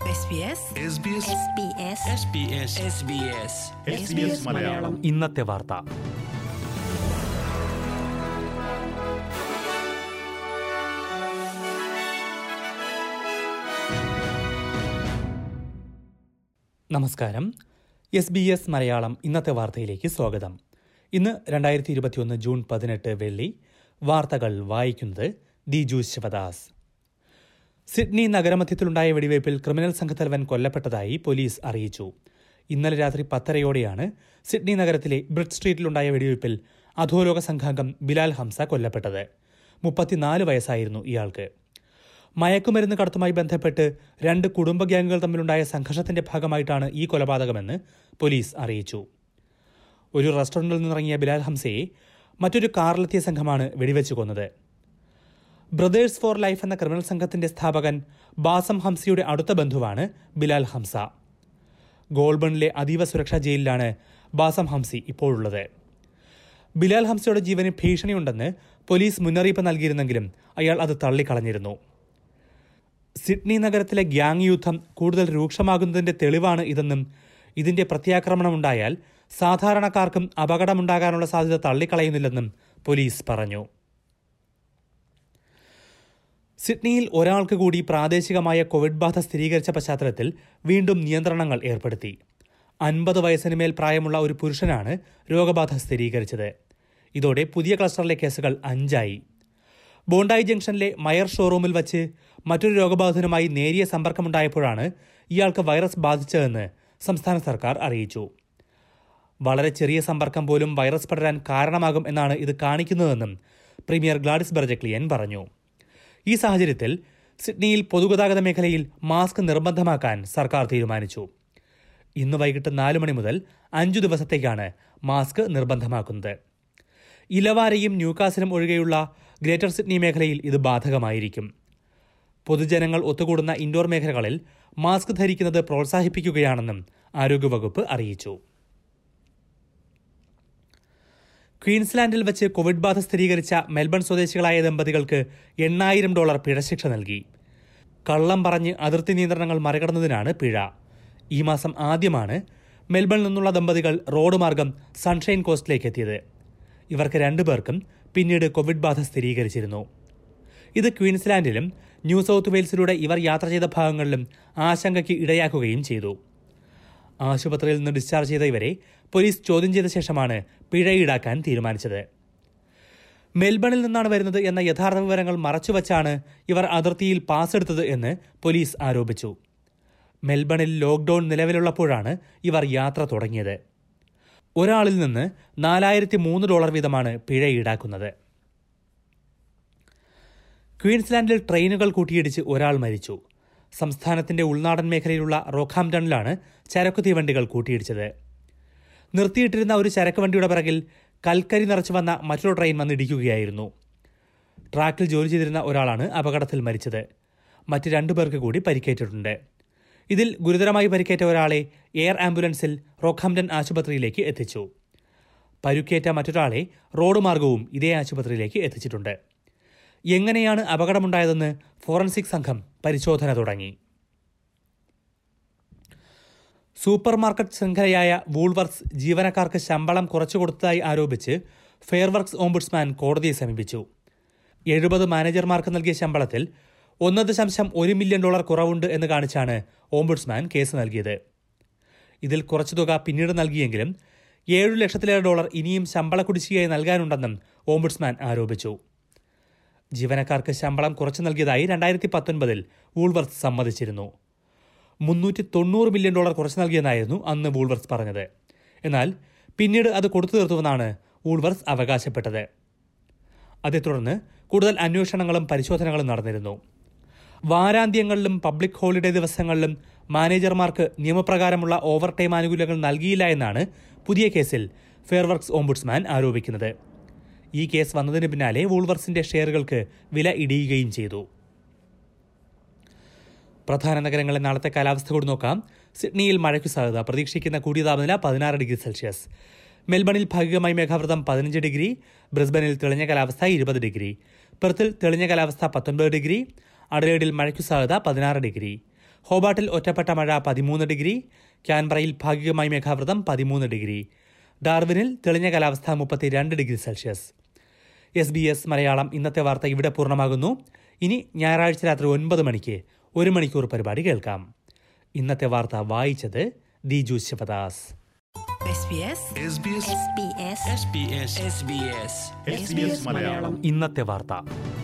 SBS SBS Malayalam ഇന്നത്തെ വാർത്ത നമസ്കാരം എസ് ബി എസ് മലയാളം ഇന്നത്തെ വാർത്തയിലേക്ക് സ്വാഗതം ഇന്ന് രണ്ടായിരത്തി ഇരുപത്തിയൊന്ന് ജൂൺ പതിനെട്ട് വെള്ളി വാർത്തകൾ വായിക്കുന്നത് ദിജു ശിവദാസ് സിഡ്നി നഗരമധ്യത്തിലുണ്ടായ വെടിവയ്പിൽ ക്രിമിനൽ സംഘത്തലവൻ കൊല്ലപ്പെട്ടതായി പോലീസ് അറിയിച്ചു ഇന്നലെ രാത്രി പത്തരയോടെയാണ് സിഡ്നി നഗരത്തിലെ ബ്രിഡ് സ്ട്രീറ്റിലുണ്ടായ വെടിവയ്പിൽ അധോലോക സംഘാംഗം ബിലാൽ ഹംസ കൊല്ലപ്പെട്ടത് മുപ്പത്തിനാല് വയസ്സായിരുന്നു ഇയാൾക്ക് മയക്കുമരുന്ന് കടത്തുമായി ബന്ധപ്പെട്ട് രണ്ട് കുടുംബ ഗ്യാങ്ങുകൾ തമ്മിലുണ്ടായ സംഘർഷത്തിന്റെ ഭാഗമായിട്ടാണ് ഈ കൊലപാതകമെന്ന് പോലീസ് അറിയിച്ചു ഒരു റെസ്റ്റോറന്റിൽ നിന്നിറങ്ങിയ ബിലാൽ ഹംസയെ മറ്റൊരു കാറിലെത്തിയ സംഘമാണ് വെടിവെച്ച് കൊന്നത് ബ്രദേഴ്സ് ഫോർ ലൈഫ് എന്ന ക്രിമിനൽ സംഘത്തിന്റെ സ്ഥാപകൻ ബാസം ഹംസയുടെ അടുത്ത ബന്ധുവാണ് ബിലാൽ ഹംസ ഗോൾബണിലെ അതീവ സുരക്ഷാ ജയിലിലാണ് ബാസം ഹംസി ഇപ്പോഴുള്ളത് ബിലാൽ ഹംസയുടെ ജീവന് ഭീഷണിയുണ്ടെന്ന് പോലീസ് മുന്നറിയിപ്പ് നൽകിയിരുന്നെങ്കിലും അയാൾ അത് തള്ളിക്കളഞ്ഞിരുന്നു സിഡ്നി നഗരത്തിലെ ഗ്യാങ് യുദ്ധം കൂടുതൽ രൂക്ഷമാകുന്നതിന്റെ തെളിവാണ് ഇതെന്നും ഇതിന്റെ പ്രത്യാക്രമണമുണ്ടായാൽ സാധാരണക്കാർക്കും അപകടമുണ്ടാകാനുള്ള സാധ്യത തള്ളിക്കളയുന്നില്ലെന്നും പോലീസ് പറഞ്ഞു സിഡ്നിയിൽ ഒരാൾക്ക് കൂടി പ്രാദേശികമായ കോവിഡ് ബാധ സ്ഥിരീകരിച്ച പശ്ചാത്തലത്തിൽ വീണ്ടും നിയന്ത്രണങ്ങൾ ഏർപ്പെടുത്തി അൻപത് വയസ്സിന് മേൽ പ്രായമുള്ള ഒരു പുരുഷനാണ് രോഗബാധ സ്ഥിരീകരിച്ചത് ഇതോടെ പുതിയ ക്ലസ്റ്ററിലെ കേസുകൾ അഞ്ചായി ബോണ്ടായി ജംഗ്ഷനിലെ മയർ ഷോറൂമിൽ വച്ച് മറ്റൊരു രോഗബാധിതനുമായി നേരിയ സമ്പർക്കമുണ്ടായപ്പോഴാണ് ഇയാൾക്ക് വൈറസ് ബാധിച്ചതെന്ന് സംസ്ഥാന സർക്കാർ അറിയിച്ചു വളരെ ചെറിയ സമ്പർക്കം പോലും വൈറസ് പടരാൻ കാരണമാകും എന്നാണ് ഇത് കാണിക്കുന്നതെന്നും പ്രീമിയർ ഗ്ലാഡിസ് ബെർജക്ലിയൻ പറഞ്ഞു ഈ സാഹചര്യത്തിൽ സിഡ്നിയിൽ പൊതുഗതാഗത മേഖലയിൽ മാസ്ക് നിർബന്ധമാക്കാൻ സർക്കാർ തീരുമാനിച്ചു ഇന്ന് വൈകിട്ട് നാല് മണി മുതൽ അഞ്ചു ദിവസത്തേക്കാണ് മാസ്ക് നിർബന്ധമാക്കുന്നത് ഇലവാരയും ന്യൂകാസിലും ഒഴികെയുള്ള ഗ്രേറ്റർ സിഡ്നി മേഖലയിൽ ഇത് ബാധകമായിരിക്കും പൊതുജനങ്ങൾ ഒത്തുകൂടുന്ന ഇൻഡോർ മേഖലകളിൽ മാസ്ക് ധരിക്കുന്നത് പ്രോത്സാഹിപ്പിക്കുകയാണെന്നും ആരോഗ്യവകുപ്പ് അറിയിച്ചു ക്വീൻസ്ലാൻഡിൽ വെച്ച് കോവിഡ് ബാധ സ്ഥിരീകരിച്ച മെൽബൺ സ്വദേശികളായ ദമ്പതികൾക്ക് എണ്ണായിരം ഡോളർ പിഴശിക്ഷ നൽകി കള്ളം പറഞ്ഞ് അതിർത്തി നിയന്ത്രണങ്ങൾ മറികടന്നതിനാണ് പിഴ ഈ മാസം ആദ്യമാണ് മെൽബണിൽ നിന്നുള്ള ദമ്പതികൾ റോഡ് മാർഗം സൺഷൈൻ കോസ്റ്റിലേക്ക് എത്തിയത് ഇവർക്ക് രണ്ടുപേർക്കും പിന്നീട് കോവിഡ് ബാധ സ്ഥിരീകരിച്ചിരുന്നു ഇത് ക്വീൻസ്ലാൻഡിലും ന്യൂ സൗത്ത് വെയിൽസിലൂടെ ഇവർ യാത്ര ചെയ്ത ഭാഗങ്ങളിലും ആശങ്കയ്ക്ക് ഇടയാക്കുകയും ചെയ്തു ആശുപത്രിയിൽ നിന്ന് ഡിസ്ചാർജ് ചെയ്ത ഇവരെ പോലീസ് ചോദ്യം ചെയ്ത ശേഷമാണ് പിഴ ഈടാക്കാൻ തീരുമാനിച്ചത് മെൽബണിൽ നിന്നാണ് വരുന്നത് എന്ന യഥാർത്ഥ വിവരങ്ങൾ മറച്ചുവച്ചാണ് ഇവർ അതിർത്തിയിൽ പാസ് എടുത്തത് എന്ന് പോലീസ് ആരോപിച്ചു മെൽബണിൽ ലോക്ഡൌൺ നിലവിലുള്ളപ്പോഴാണ് ഇവർ യാത്ര തുടങ്ങിയത് ഒരാളിൽ നിന്ന് നാലായിരത്തി മൂന്ന് ഡോളർ വീതമാണ് പിഴ ഈടാക്കുന്നത് ക്വീൻസ്ലാൻഡിൽ ട്രെയിനുകൾ കൂട്ടിയിടിച്ച് ഒരാൾ മരിച്ചു സംസ്ഥാനത്തിന്റെ ഉൾനാടൻ മേഖലയിലുള്ള റോഖാംപ്ടണിലാണ് ചരക്കു തീവണ്ടികൾ കൂട്ടിയിടിച്ചത് നിർത്തിയിട്ടിരുന്ന ഒരു ചരക്ക് വണ്ടിയുടെ പിറകിൽ കൽക്കരി നിറച്ചു വന്ന മറ്റൊരു ട്രെയിൻ വന്നിടിക്കുകയായിരുന്നു ട്രാക്കിൽ ജോലി ചെയ്തിരുന്ന ഒരാളാണ് അപകടത്തിൽ മരിച്ചത് മറ്റ് രണ്ടു പേർക്ക് കൂടി പരിക്കേറ്റിട്ടുണ്ട് ഇതിൽ ഗുരുതരമായി പരിക്കേറ്റ ഒരാളെ എയർ ആംബുലൻസിൽ റോഖാംപ്ടൺ ആശുപത്രിയിലേക്ക് എത്തിച്ചു പരുക്കേറ്റ മറ്റൊരാളെ റോഡ് മാർഗവും ഇതേ ആശുപത്രിയിലേക്ക് എത്തിച്ചിട്ടുണ്ട് എങ്ങനെയാണ് അപകടമുണ്ടായതെന്ന് ഫോറൻസിക് സംഘം പരിശോധന തുടങ്ങി സൂപ്പർ മാർക്കറ്റ് ശൃംഖലയായ വൂൾവർക്സ് ജീവനക്കാർക്ക് ശമ്പളം കുറച്ചു കൊടുത്തതായി ആരോപിച്ച് ഫെയർവർക്സ് ഓംബുഡ്സ്മാൻ കോടതിയെ സമീപിച്ചു എഴുപത് മാനേജർമാർക്ക് നൽകിയ ശമ്പളത്തിൽ ഒന്ന് ദശാംശം ഒരു മില്യൺ ഡോളർ കുറവുണ്ട് എന്ന് കാണിച്ചാണ് ഓംബുഡ്സ്മാൻ കേസ് നൽകിയത് ഇതിൽ കുറച്ചു തുക പിന്നീട് നൽകിയെങ്കിലും ഏഴു ലക്ഷത്തിലേറെ ഡോളർ ഇനിയും ശമ്പള കുടിശ്ശികയായി നൽകാനുണ്ടെന്നും ഓംബുഡ്സ്മാൻ ആരോപിച്ചു ജീവനക്കാർക്ക് ശമ്പളം കുറച്ചു നൽകിയതായി രണ്ടായിരത്തി പത്തൊൻപതിൽ വൂൾവർത്ത് സമ്മതിച്ചിരുന്നു മുന്നൂറ്റി തൊണ്ണൂറ് മില്യൺ ഡോളർ കുറച്ചു നൽകിയെന്നായിരുന്നു അന്ന് വൂൾവർസ് പറഞ്ഞത് എന്നാൽ പിന്നീട് അത് കൊടുത്തു തീർത്തുവെന്നാണ് വൂൾവർസ് അവകാശപ്പെട്ടത് അതേ തുടർന്ന് കൂടുതൽ അന്വേഷണങ്ങളും പരിശോധനകളും നടന്നിരുന്നു വാരാന്ത്യങ്ങളിലും പബ്ലിക് ഹോളിഡേ ദിവസങ്ങളിലും മാനേജർമാർക്ക് നിയമപ്രകാരമുള്ള ഓവർ ടൈം ആനുകൂല്യങ്ങൾ നൽകിയില്ല എന്നാണ് പുതിയ കേസിൽ ഫെയർവർക്സ് ഓംബുഡ്സ്മാൻ ആരോപിക്കുന്നത് ഈ കേസ് വന്നതിന് പിന്നാലെ വൂൾവർസിന്റെ ഷെയറുകൾക്ക് വില ഇടിയുകയും ചെയ്തു പ്രധാന നഗരങ്ങളിലെ നാളത്തെ കാലാവസ്ഥ കൂടി നോക്കാം സിഡ്നിയിൽ മഴയ്ക്കു സാധ്യത പ്രതീക്ഷിക്കുന്ന കൂടിയ താപനില പതിനാറ് ഡിഗ്രി സെൽഷ്യസ് മെൽബണിൽ ഭാഗികമായി മേഘാവൃതം പതിനഞ്ച് ഡിഗ്രി ബ്രിസ്ബനിൽ തെളിഞ്ഞ കാലാവസ്ഥ ഇരുപത് ഡിഗ്രി പെർത്തിൽ തെളിഞ്ഞ കാലാവസ്ഥ പത്തൊൻപത് ഡിഗ്രി അഡലേഡിൽ മഴയ്ക്കു സാധ്യത പതിനാറ് ഡിഗ്രി ഹോബാട്ടിൽ ഒറ്റപ്പെട്ട മഴ പതിമൂന്ന് ഡിഗ്രി ക്യാൻബറയിൽ ഭാഗികമായി മേഘാവൃതം പതിമൂന്ന് ഡിഗ്രി ഡാർവിനിൽ തെളിഞ്ഞ കാലാവസ്ഥ മുപ്പത്തിരണ്ട് degree Celsius S B S Malayalam ഇന്നത്തെ വാർത്ത ഇവിടെ പൂർണ്ണമാകുന്നു ഇനി ഞായറാഴ്ച രാത്രി ഒൻപത് മണിക്ക് ഒരു മണിക്കൂർ പരിപാടി കേൾക്കാം ഇന്നത്തെ വാർത്ത വായിച്ചത് Diju Sivadas SBS SBS SBS SBS SBS SBS Malayalam ഇന്നത്തെ വാർത്ത